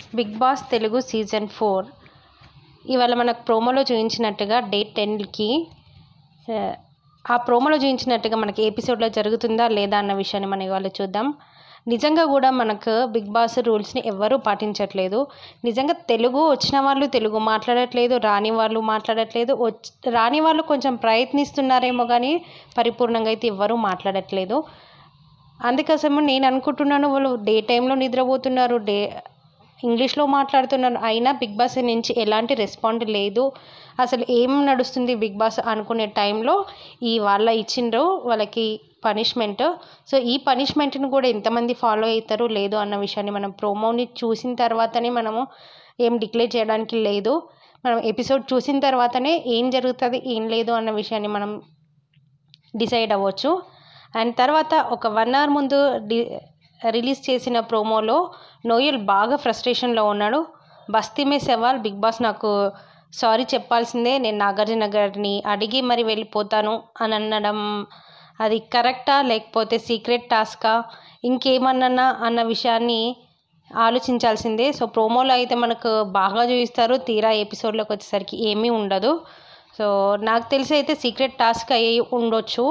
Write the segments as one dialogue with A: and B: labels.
A: big Boss Telugu season four ఇవాళ మనకు ప్రోమోలో చూపించినట్టుగా డే టెన్కి ఆ ప్రోమోలో చూపించినట్టుగా మనకి ఎపిసోడ్లో జరుగుతుందా లేదా అన్న విషయాన్ని మనం ఇవాళ చూద్దాం నిజంగా కూడా మనకు బిగ్ బాస్ రూల్స్ని ఎవ్వరూ పాటించట్లేదు నిజంగా తెలుగు వచ్చిన వాళ్ళు తెలుగు మాట్లాడట్లేదు రాని వాళ్ళు మాట్లాడట్లేదు వచ్ రాని వాళ్ళు కొంచెం ప్రయత్నిస్తున్నారేమో కానీ పరిపూర్ణంగా అయితే ఎవ్వరూ మాట్లాడట్లేదు అందుకోసము నేను అనుకుంటున్నాను వాళ్ళు డే టైంలో నిద్రపోతున్నారు డే ఇంగ్లీష్లో మాట్లాడుతున్నారు అయినా బిగ్ బాస్ నుంచి ఎలాంటి రెస్పాండ్ లేదు అసలు ఏం నడుస్తుంది బిగ్ బాస్ అనుకునే టైంలో ఈ వాళ్ళ ఇచ్చిండ్రు వాళ్ళకి పనిష్మెంట్ సో ఈ పనిష్మెంట్ని కూడా ఎంతమంది ఫాలో అవుతారు లేదు అన్న విషయాన్ని మనం ప్రోమోని చూసిన తర్వాతనే మనము ఏం డిక్లేర్ చేయడానికి లేదు మనం ఎపిసోడ్ చూసిన తర్వాతనే ఏం జరుగుతుంది ఏం లేదు అన్న విషయాన్ని మనం డిసైడ్ అవ్వచ్చు అండ్ తర్వాత ఒక వన్ అవర్ ముందు డి రిలీజ్ చేసిన ప్రోమోలో నోయల్ బాగా ఫ్రస్ట్రేషన్లో ఉన్నాడు బస్తీ మే సవాల్ బిగ్ బాస్ నాకు సారీ చెప్పాల్సిందే నేను నాగార్జున గారిని అడిగి మరి వెళ్ళిపోతాను అని అనడం అది కరెక్టా లేకపోతే సీక్రెట్ టాస్కా ఇంకేమన్నా అన్న విషయాన్ని ఆలోచించాల్సిందే సో ప్రోమోలో అయితే మనకు బాగా చూపిస్తారు తీరా ఎపిసోడ్లోకి వచ్చేసరికి ఏమీ ఉండదు సో నాకు తెలిసి అయితే సీక్రెట్ టాస్క్ అయ్యి ఉండొచ్చు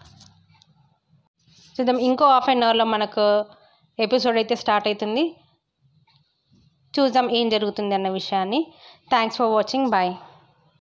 A: చూద్దాం ఇంకో హాఫ్ అన్ అవర్లో మనకు ఎపిసోడ్ అయితే స్టార్ట్ అవుతుంది చూద్దాం ఏం జరుగుతుంది అన్న విషయాన్ని థ్యాంక్స్ ఫర్ వాచింగ్ బాయ్